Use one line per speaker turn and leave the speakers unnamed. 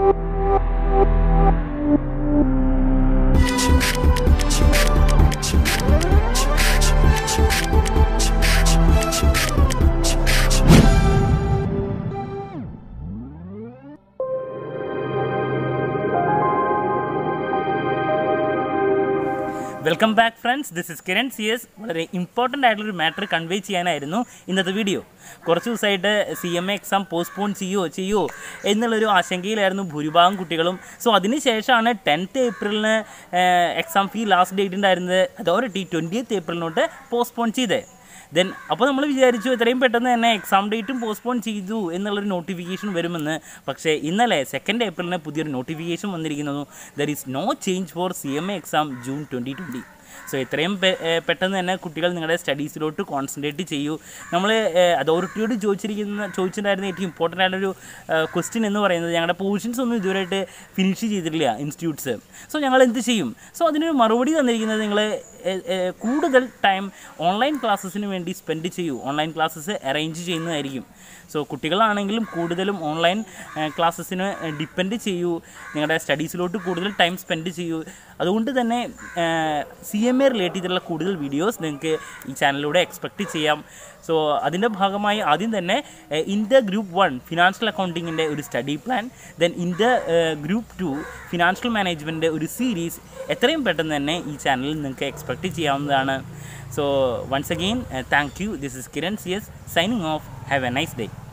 welcome back friends this is Kiran C S വളരെ important ആയിട്ടുള്ളൊരു matter convey ചെയ്യാനായിരുന്നു ഇന്നത്തെ വീഡിയോ കുറച്ച് ദിവസമായിട്ട് C M A exam postpone ചെയ്യുമോ ചെയ്യുമോ എന്നുള്ളൊരു ആശങ്കയിലായിരുന്നു ഭൂരിഭാഗം കുട്ടികളും സോ അതിന് ശേഷമാണ് ടെൻത്ത് ഏപ്രിലിന് എക്സാം ഫീ ലാസ്റ്റ് ഡേറ്റ് ഉണ്ടായിരുന്നത് അതോറിറ്റി ട്വൻറ്റിയത്ത് ഏപ്രിലിനോട്ട് പോസ്റ്റ്പോൺ ചെയ്തേ ദെൻ അപ്പോൾ നമ്മൾ വിചാരിച്ചു എത്രയും പെട്ടെന്ന് തന്നെ എക്സാം ഡേറ്റും പോസ്റ്റ്പോൺ ചെയ്തു എന്നുള്ളൊരു നോട്ടിഫിക്കേഷൻ വരുമെന്ന് പക്ഷേ ഇന്നലെ സെക്കൻഡ് ഏപ്രിലിന് പുതിയൊരു നോട്ടിഫിക്കേഷൻ വന്നിരിക്കുന്നു there is no change for C M A exam June twenty twenty so എത്രയും പെ- ഏഹ് പെട്ടെന്ന് തന്നെ കുട്ടികൾ നിങ്ങളുടെ സ്റ്റഡീസിലോട്ട് കോൺസെൻട്രേറ്റ് ചെയ്യൂ നമ്മൾ അതോറിറ്റിയോട് ചോദിച്ചിരിക്കുന്ന ചോദിച്ചിട്ടുണ്ടായിരുന്ന ഏറ്റവും ഇമ്പോർട്ടൻ്റ് ആയിട്ടൊരു ക്വസ്റ്റ്യൻ എന്ന് പറയുന്നത് ഞങ്ങളുടെ പോർഷൻസ് ഒന്നും ഇതുവരെയായിട്ട് ഫിനിഷ് ചെയ്തിട്ടില്ല ഇൻസ്റ്റിറ്റ്യൂട്ട്സ് സോ ഞങ്ങൾ എന്ത് ചെയ്യും സോ അതിനൊരു മറുപടി തന്നിരിക്കുന്നത് നിങ്ങൾ കൂടുതൽ ടൈം ഓൺലൈൻ ക്ലാസ്സസിന് വേണ്ടി സ്പെൻഡ് ചെയ്യൂ ഓൺലൈൻ ക്ലാസ്സസ് അറേഞ്ച് ചെയ്യുന്നതായിരിക്കും സോ കുട്ടികളാണെങ്കിലും കൂടുതലും ഓൺലൈൻ ക്ലാസ്സസിന് ഡിപ്പെൻഡ് ചെയ്യൂ നിങ്ങളുടെ സ്റ്റഡീസിലോട്ട് കൂടുതൽ ടൈം സ്പെൻഡ് ചെയ്യൂ അതുകൊണ്ട് തന്നെ സി എം എ റിലേറ്റ് ചെയ്തിട്ടുള്ള കൂടുതൽ വീഡിയോസ് നിങ്ങൾക്ക് ഈ ചാനലിലൂടെ എക്സ്പെക്റ്റ് ചെയ്യാം സോ അതിൻ്റെ ഭാഗമായി ആദ്യം തന്നെ ഇന്ത്യ ഗ്രൂപ്പ് വൺ ഫിനാൻഷ്യൽ അക്കൗണ്ടിങ്ങിൻ്റെ ഒരു study plan then India group two financial management ഒരു സീരീസ് എത്രയും പെട്ടെന്ന് തന്നെ ഈ ചാനലിൽ നിങ്ങൾക്ക് എക്സ്പെക്റ്റ് ചെയ്യാവുന്നതാണ് so once again thank you this is Kiran C S signing off have a nice day